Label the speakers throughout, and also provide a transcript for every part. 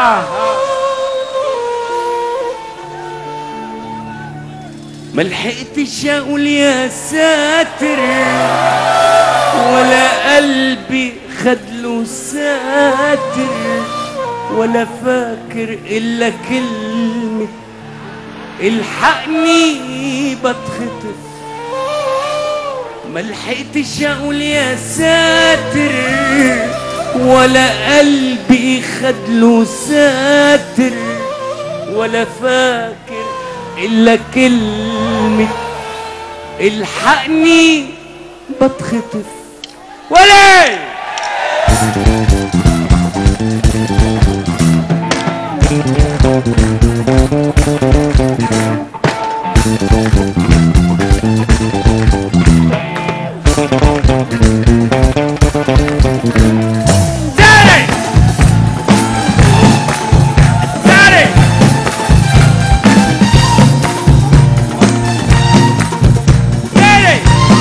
Speaker 1: ما لحقتش اقول يا ساتر ولا قلبي خد له ساتر ولا فاكر الا كلمة الحقني بتخطف ما لحقتش اقول يا ساتر ولا قلبي خد له ساتر ولا فاكر الا كلمة الحقني بتخطف ولا Daddy! Daddy! Daddy!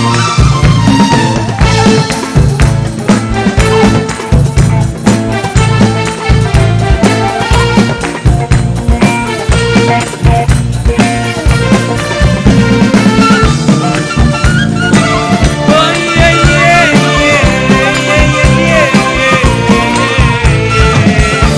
Speaker 1: Oh, yeah, yeah, yeah, yeah, yeah, yeah, yeah, yeah.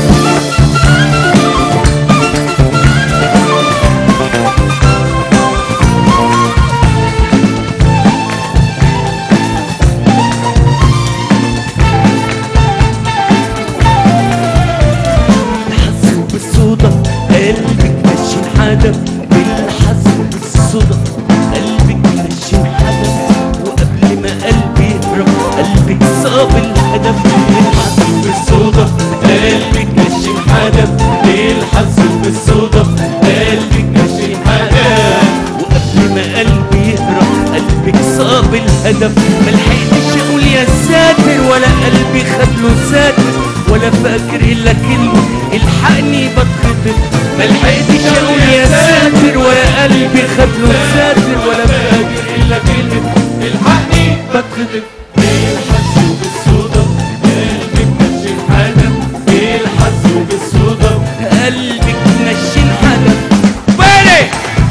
Speaker 1: بالحظ وبالصدف قلبك ماشي انحدف بالحظ وبالصدف قلبك ماشي انحدف وقبل ما قلبي يهرب قلبك صاب الهدف بالحظ وبالصدف قلبك ماشي انحدف بالحظ وبالصدف قلبك ماشي انحدف وقبل ما قلبي يهرب قلبك صاب الهدف ملحقتش اقول يا ساتر ولا قلبي خد له ساتر ولا فاكر الا كلمه الحقني بتخطف ملحقتش اقول يا ساتر ولا قلبي خد له ساتر ولا فاكر الا كلمه الحقني بتخطف بالحظ وبالصدف قلبك ماشي انحدف بالحظ وبالصدف قلبك ماشي انحدف بالي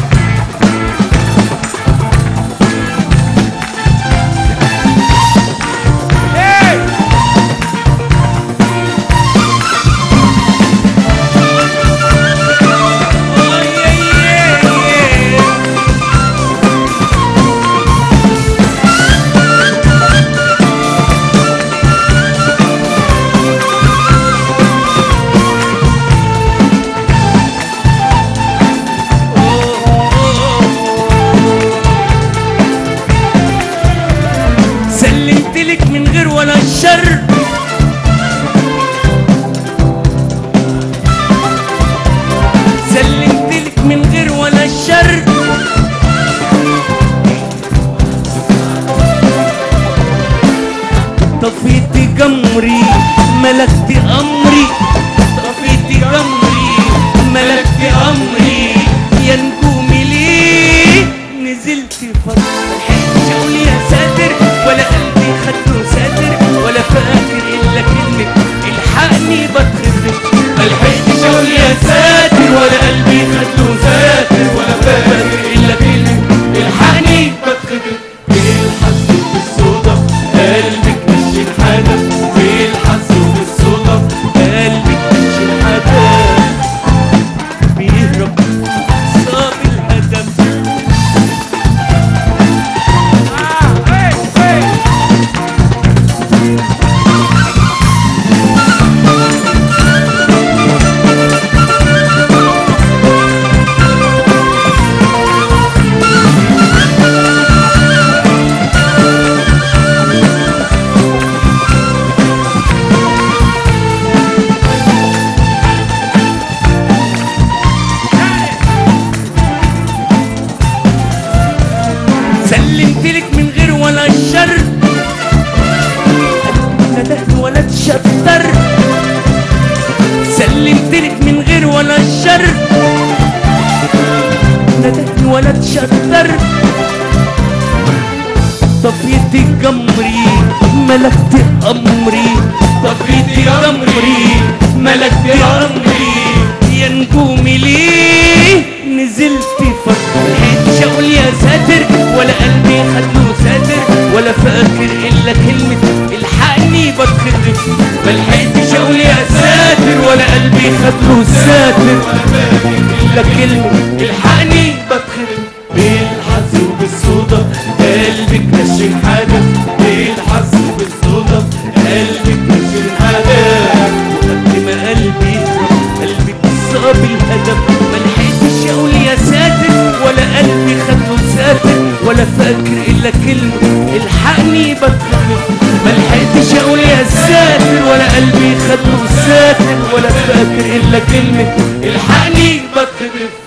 Speaker 1: Hey! Oh, yeah, yeah, yeah. سلمتلك من غير ولا الشر سلمتلك من غير ولا الشر طفيتي جمري ملكت امري طفيتي جمري ملكت امري يا نجومي ليه نزلت فرق ملحقتش اقول يا ساتر ولا قلبي خدته ساتر ولا فاكر الا كلمه الحقني بتخطف ملحقتش اقول يا ساتر ولا قلبي خدته ساتر ولا فاكر الا كلمه الحقني بتخطف بالحظ وبالصدف قلبك مش انحدف بالحظ وبالصدف قلبك مش انحدف بيهرب صاب الهدف سلمتلك من غير ولا الشر ندهت ولا تشطر سلمتلك من غير ولا الشر ندهت ولا تشطر طفيتي جمري ملكت امري طفيتي جمري ملكت امري ولا قلبي خد له ساتر الا كلمة الحقني بتخرب بالحظ وبالصدف قلبك نشن حاجة بالحظ وبالصدف قلبك نشن حاجة وقبل ما قلبي يهرب قلبك صاب الهدف ما لحقتش اقول يا ساتر ولا قلبي خد له ساتر ولا فاكر الا كلمة الحقني بتخرب ما لحقتش اقول يا ساتر ولا قلبي خد له ساتر ولا فاكر الا كلمة الحقني بتخرب